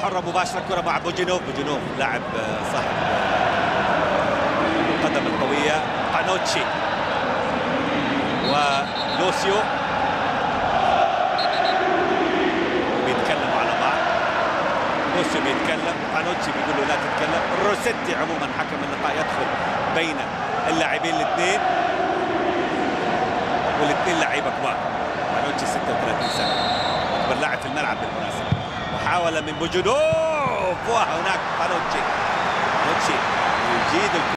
حره مباشره كره مع بوجينوف بوجينوف لاعب آه، صاحب آه، القدم القويه بانوتشي ولوسيو بيتكلموا على بعض لوسيو بيتكلم بانوتشي بيقول له لا تتكلم روسيتي عموما حكم اللقاء يدخل بين اللاعبين الاثنين والاثنين لعيبه كبار بانوتشي 36 سنه اكبر لاعب في الملعب بالمناسبه محاوله من بوجودوف وهناك بانوتشي بانوتشي يجيد